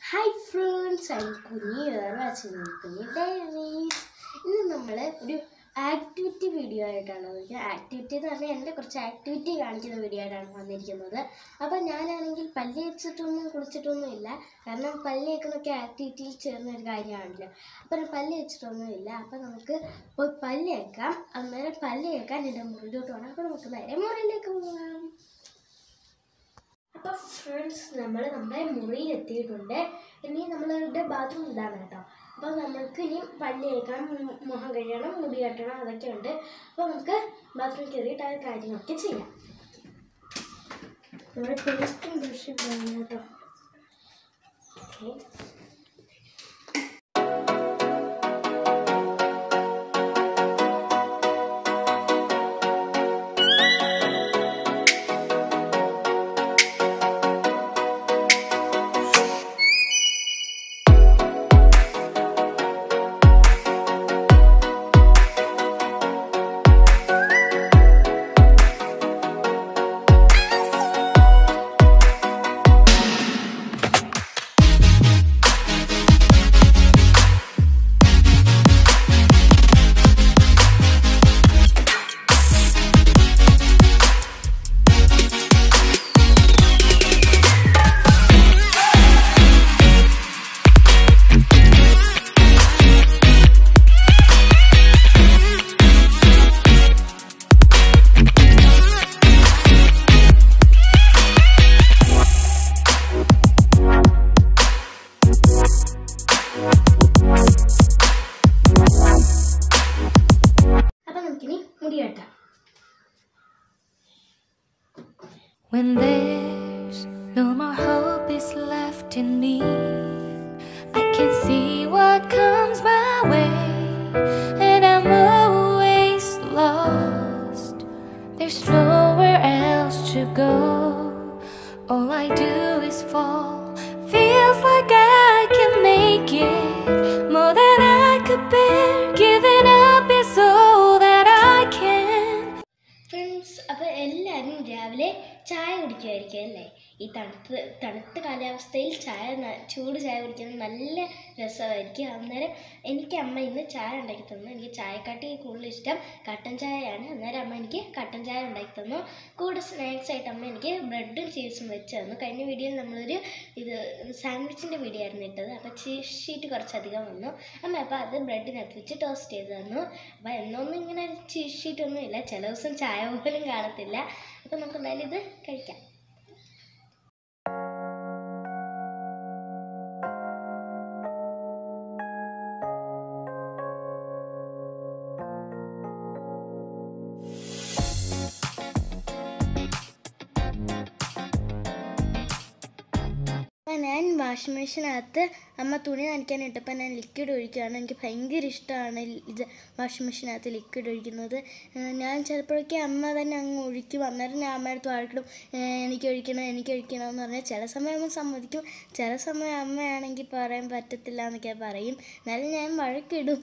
Hi friends I Kunji watching Kunji diaries ഇന്ന് നമ്മൾ ഒരു ആക്ടിവിറ്റി വീഡിയോ ആയിട്ടാണ് വന്നിരിക്കുന്നത് ആക്ടിവിറ്റി എന്ന് പറഞ്ഞാൽ എൻ്റെ കുറച്ച് ആക്ടിവിറ്റി കാണിക്കുന്ന വീഡിയോ ആയിട്ടാണ് വന്നിരിക്കുന്നത് അപ്പോൾ ഞാനാണെങ്കിൽ പല്ല് വെച്ചിട്ടൊന്നും കുളിച്ചിട്ടൊന്നും ഇല്ല കാരണം പല്ല് വെക്കുന്നൊക്കെ ആക്ടിവിറ്റിയിൽ ചേർന്ന ഒരു കാര്യമാണല്ലോ അപ്പോൾ ഞാൻ പല്ല് വെച്ചിട്ടൊന്നും ഇല്ല അപ്പോൾ നമുക്ക് പോയി പല്ല് വെക്കാം അന്നേരം പല്ല് വെക്കാൻ എൻ്റെ മുറിയിലോട്ട് വേണം അപ്പോൾ നമുക്ക് നേരെ മുറിയിലേക്ക് പോകാം അപ്പോൾ ഫ്രണ്ട്സ് നമ്മൾ നമ്മുടെ മുറിയിൽ എത്തിയിട്ടുണ്ട് ഇനി നമ്മളുടെ ബാത്റൂം ഇതാണ് കേട്ടോ അപ്പോൾ നമ്മൾക്ക് ഇനി പല്ല് തേക്കണം മു- മുഖം കഴുകണം മുടി കെട്ടണം അതൊക്കെ ഉണ്ട് അപ്പോൾ നമുക്ക് ബാത്റൂമിൽ കയറിയിട്ട് ആ കാര്യങ്ങളൊക്കെ ചെയ്യാം നമ്മുടെ പേസ്റ്റും ബ്രഷും വേണം കേട്ടോ ഓക്കെ അപ്പോൾ നമുക്കിനി മുടി കെട്ടാം When there's no more hope is left in me, I can see what comes my way, and I'm always lost. There's nowhere else to go. All I do is fall. Feels like I can make it more than I could bear. Giving up is all that I can. Friends അപ്പോൾ എല്ലാവരും രാവിലെ ചായ കുടിക്കുമായിരിക്കും അല്ലേ ഈ തണുത്ത് തണുത്ത കാലാവസ്ഥയിൽ ചായ ന- ചൂട് ചായ കുടിക്കുന്നത് നല്ല രസമായിരിക്കും അന്നേരം എനിക്ക് അമ്മ ഇന്ന് ചായ ഉണ്ടാക്കി തന്നു എനിക്ക് ചായക്കാട്ടി കൂടുതൽ ഇഷ്ടം കട്ടൻ ചായയാണ് അന്നേരം അമ്മ എനിക്ക് കട്ടൻ ചായ ഉണ്ടാക്കി തന്നു കൂടെ സ്നാക്സ് ആയിട്ട് അമ്മ എനിക്ക് ബ്രെഡും ചീസും വെച്ച് തന്നു കഴിഞ്ഞ വീഡിയോയിൽ നമ്മളൊരു ഇത് സാൻഡ്വിച്ചിൻ്റെ വീഡിയോ ആയിരുന്നു ഇട്ടത് അപ്പോൾ ചീസ് ഷീറ്റ് കുറച്ചധികം വന്നു അമ്മ അപ്പോൾ അത് ബ്രെഡിനകത്ത് വെച്ച് ടോസ്റ്റ് ചെയ്ത് തന്നു അപ്പോൾ എന്നൊന്നും ഇങ്ങനെ ചീസ് ഷീറ്റ് ഒന്നും ഇല്ല ചില ദിവസം ചായ പോലും കാണത്തില്ല അപ്പോൾ നമുക്ക് എന്തായാലും ഇത് കഴിക്കാം അപ്പം ഞാൻ വാഷിംഗ് മെഷീനകത്ത് അമ്മ തുണി നനയ്ക്കാൻ ഇട്ടപ്പോൾ ഞാൻ ലിക്വിഡ് ഒഴിക്കുകയാണ് എനിക്ക് ഭയങ്കര ഇഷ്ടമാണ് ഇത് വാഷിംഗ് മെഷീനകത്ത് ലിക്വിഡ് ഒഴിക്കുന്നത് ഏഹ് ഞാൻ ചിലപ്പോഴൊക്കെ അമ്മ തന്നെ അങ്ങ് ഒഴിക്കും അന്നേരം ഞാൻ അമ്മയുടെ അടുത്ത് വഴക്കിടും ഏഹ് എനിക്ക് ഒഴിക്കണം എനിക്ക് ഒഴിക്കണം എന്ന് പറഞ്ഞാൽ ചില സമയം അമ്മ സമ്മതിക്കും ചില സമയം അമ്മയാണെങ്കിൽ പറയാൻ പറ്റത്തില്ല എന്നൊക്കെ പറയും എന്നാലും ഞാൻ വഴക്കിടും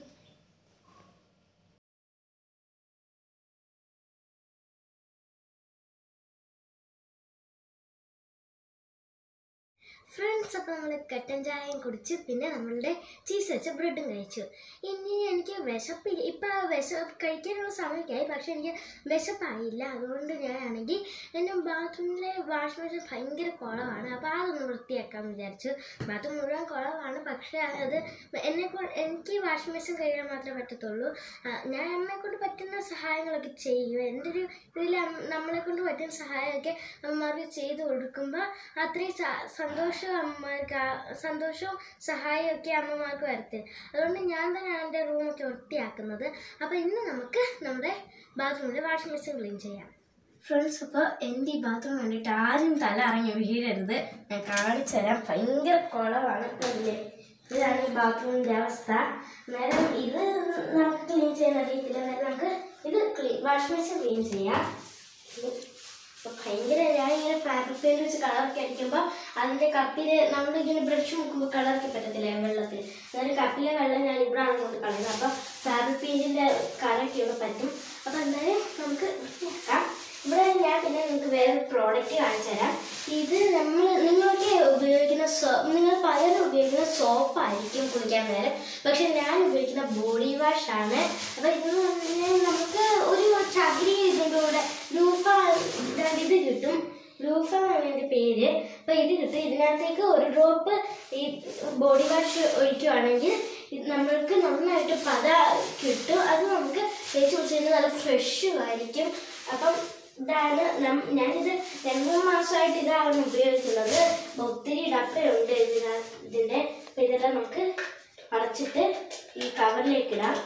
ഫ്രണ്ട്സ് അപ്പോൾ നമ്മൾ കട്ടൻ ചായയും കുടിച്ച് പിന്നെ നമ്മളുടെ ചീസ് വെച്ച ബ്രെഡും കഴിച്ചു ഇനി എനിക്ക് വിശപ്പില്ല ഇപ്പം വിശ കഴിക്കാനുള്ള സമയമൊക്കെ ആയി പക്ഷെ എനിക്ക് വിശപ്പായില്ല അതുകൊണ്ട് ഞാനാണെങ്കിൽ എൻ്റെ ബാത്റൂമിലെ വാഷ് മെഷീൻ ഭയങ്കര കുളമാണ് അപ്പോൾ അതൊന്ന് വൃത്തിയാക്കാമെന്ന് വിചാരിച്ചു ബാത്റൂം മുഴുവൻ കുളമാണ് പക്ഷേ അത് എന്നെ കൊണ്ട് എനിക്ക് വാഷ് മെഷീൻ കഴിയാൻ മാത്രമേ പറ്റത്തുള്ളൂ ആ, ഞാൻ അമ്മയെ കൊണ്ട് പറ്റുന്ന സഹായങ്ങളൊക്കെ ചെയ്യും എൻ്റെ ഒരു ഇതിൽ നമ്മളെ കൊണ്ട് പറ്റുന്ന സഹായമൊക്കെ അമ്മമാർക്ക് ചെയ്ത് കൊടുക്കുമ്പോൾ അത്രയും സ- സന്തോഷം അമ്മമാർക്ക് ആ- സന്തോഷവും സഹായവും ഒക്കെ അമ്മമാർക്ക് വരത്തില്ല അതുകൊണ്ട് ഞാൻ തന്നെയാണ് എൻ്റെ റൂമൊക്കെ വൃത്തിയാക്കുന്നത് അപ്പോൾ ഇന്ന് നമുക്ക് നമ്മുടെ ബാത്റൂമിൽ വാഷിംഗ് മെഷീൻ ക്ലീൻ ചെയ്യാം ഫ്രണ്ട്സ് അപ്പോൾ എൻ്റെ ഈ ബാത്റൂം കണ്ടിട്ട് ആരും തല ഇറങ്ങി വീഴരുത് ഞാൻ കാണിച്ചു തരാം ഭയങ്കര കുളമാണ് ഇല്ലേ ഇതാണ് ഈ ബാത്റൂമിൻ്റെ അവസ്ഥ അന്നേരം ഇത് നമുക്ക് ക്ലീൻ ചെയ്യാൻ അറിയത്തില്ല അന്നേരം നമുക്ക് ഇത് ക്ലീൻ വാഷിംഗ് മെഷീൻ ക്ലീൻ ചെയ്യാം അപ്പൊ ഭയങ്കര ഞാൻ ഇങ്ങനെ ഫാബ്രിക് പെയിന്റ് വെച്ച് കളറൊക്കെ അടിക്കുമ്പോൾ അതിന്റെ കപ്പില് നമ്മളിങ്ങനെ ബ്രഷ് മുക്കുമ്പോൾ കളറൊക്കെ പറ്റത്തില്ല വെള്ളത്തിൽ അന്നേരം കപ്പിലെ വെള്ളം ഞാൻ ഇവിടെയാണ് കൊണ്ട് കളയുന്നത് അപ്പോൾ ഫാബ്രിക് പെയിന്റിന്റെ കറൊക്കെ ഇവിടെ പറ്റും അപ്പോൾ എന്തായാലും നമുക്ക് വൃത്തിയാക്കാം ഇവിടെ ഞാൻ പിന്നെ നിങ്ങൾക്ക് വേറെ പ്രോഡക്റ്റ് കാണിച്ചു തരാം ഇത് നമ്മൾ നിങ്ങൾക്ക് ഉപയോഗിക്കുന്ന സോ നിങ്ങൾ പലരും ഉപയോഗിക്കുന്ന സോപ്പായിരിക്കും കുളിക്കാൻ നേരം പക്ഷെ ഞാൻ ഉപയോഗിക്കുന്ന ബോഡി വാഷ് ആണ് അപ്പോൾ ഇതെന്ന് പറഞ്ഞാൽ നമുക്ക് ഒരു ചകിരി ഇതിൻ്റെ കൂടെ ലൂഫ ഇത് കിട്ടും ലൂഫ എന്നാണ് എൻ്റെ പേര് അപ്പോൾ ഇത് കിട്ടും ഇതിനകത്തേക്ക് ഒരു ഡ്രോപ്പ് ഈ ബോഡി വാഷ് ഒഴിക്കുവാണെങ്കിൽ ഇത് നമ്മൾക്ക് നന്നായിട്ട് പത കിട്ടും അത് നമുക്ക് തേച്ച് കുടിച്ച് കഴിഞ്ഞാൽ നല്ല ഫ്രഷും ആയിരിക്കും അപ്പം ഇതാണ് നം- ഞാനിത് രണ്ട് മൂന്ന് മാസമായിട്ട് ഇതാണ് ഉപയോഗിക്കുന്നത് അപ്പൊ ഒത്തിരി ഡപ്പയുണ്ട് ഇതിനകത്ത് ഇതിൻ്റെ അപ്പം ഇതെല്ലാം നമുക്ക് അടച്ചിട്ട് ഈ കവറിലേക്ക് ഇടാം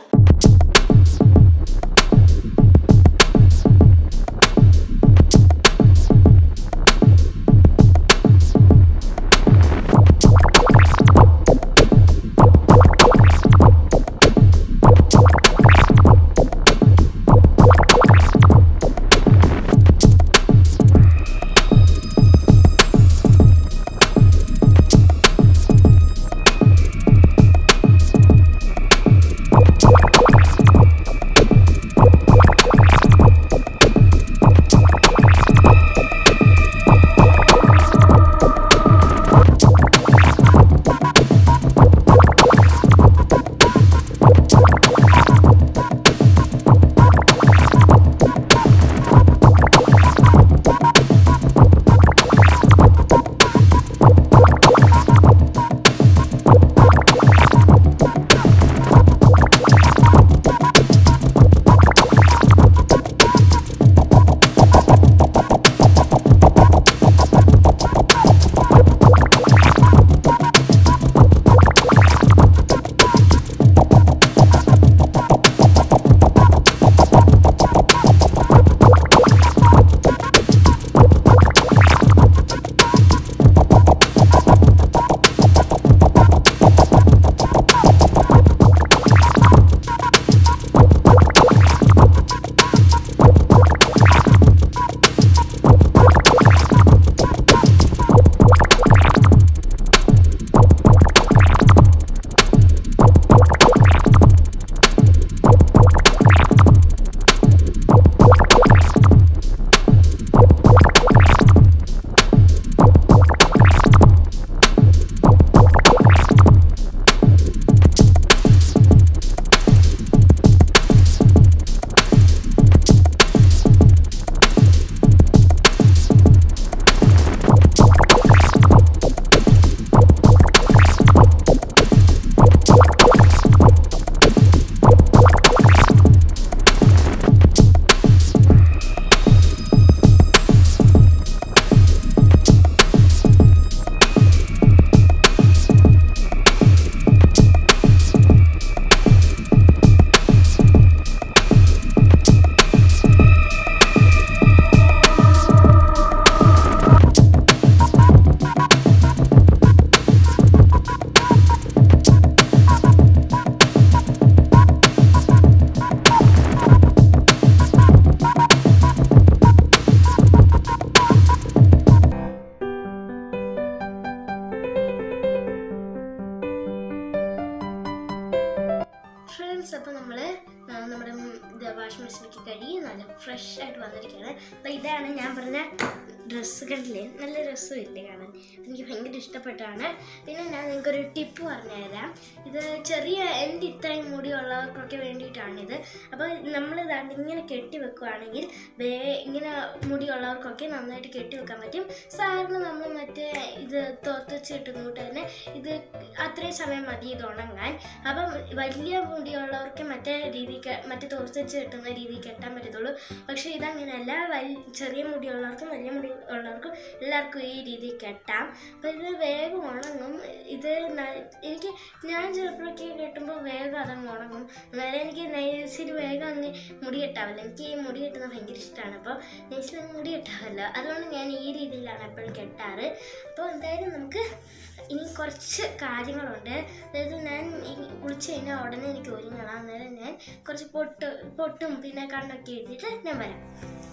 ഫ്രണ്ട്സ് അപ്പോൾ നമ്മൾ നമ്മുടെ ഇത് വാഷിംഗ് മെഷീനിലേക്ക് കഴുകി നല്ല ഫ്രഷ് ആയിട്ട് വന്നിരിക്കുകയാണ് അപ്പോൾ ഇതാണ് ഞാൻ പറഞ്ഞ ഡ്രസ്സ് കണ്ടില്ലേ നല്ല രസമില്ലേ കാണാൻ എനിക്ക് ഭയങ്കര ഇഷ്ടപ്പെട്ടാണ് പിന്നെ ഞാൻ നിങ്ങൾക്കൊരു ടിപ്പ് പറഞ്ഞുതരാം ഇത് ചെറിയ എൻ്റെ ഇത്രയും മുടിയുള്ളവർക്കൊക്കെ വേണ്ടിയിട്ടാണിത് അപ്പോൾ നമ്മൾ ഇതാണ്ട് ഇങ്ങനെ കെട്ടി വെക്കുകയാണെങ്കിൽ വേ ഇങ്ങനെ മുടിയുള്ളവർക്കൊക്കെ നന്നായിട്ട് കെട്ടി വെക്കാൻ പറ്റും സാറിന് നമ്മൾ മറ്റേ ഇത് തോത്തച്ച് കിട്ടുന്നൂട്ട് തന്നെ ഇത് അത്രയും സമയം മതി ഇത് ഉണങ്ങാൻ അപ്പം വലിയ മുടിയുള്ളവർക്ക് മറ്റേ രീതിക്ക് മറ്റേ തോർത്തച്ച് കിട്ടുന്ന രീതിയിൽ കെട്ടാൻ പറ്റത്തുള്ളൂ പക്ഷേ ഇതങ്ങനെയല്ല വലിയ ചെറിയ മുടിയുള്ളവർക്കും വലിയ മുടി ഉള്ളവർക്കും എല്ലാവർക്കും ഈ രീതിയിൽ കെട്ടാം അപ്പം ഇത് വേഗം ഉണങ്ങും ഇത് ന- എനിക്ക് ഞാൻ ചെറുപ്പമൊക്കെ കെട്ടുമ്പോൾ വേഗം അതങ്ങ് ഉണങ്ങും അന്നേരം എനിക്ക് നൈസിൽ വേഗം അങ്ങ് മുടി കെട്ടാവില്ല എനിക്ക് ഈ മുടി കെട്ടുന്നത് ഭയങ്കര ഇഷ്ടമാണ് അപ്പോൾ നൈസിൽ അങ്ങ് മുടി കെട്ടാവില്ല അതുകൊണ്ട് ഞാൻ ഈ രീതിയിലാണ് എപ്പോഴും കെട്ടാറ് അപ്പോൾ എന്തായാലും നമുക്ക് ഇനി കുറച്ച് കാര്യങ്ങളുണ്ട് അതായത് ഞാൻ ഈ കുളിച്ച് കഴിഞ്ഞാൽ ഉടനെ എനിക്ക് ഒരുങ്ങണം അന്നേരം ഞാൻ കുറച്ച് പൊട്ട് പൊട്ടും പിന്നെ കണ്ണൊക്കെ എഴുതിയിട്ട് ഞാൻ വരാം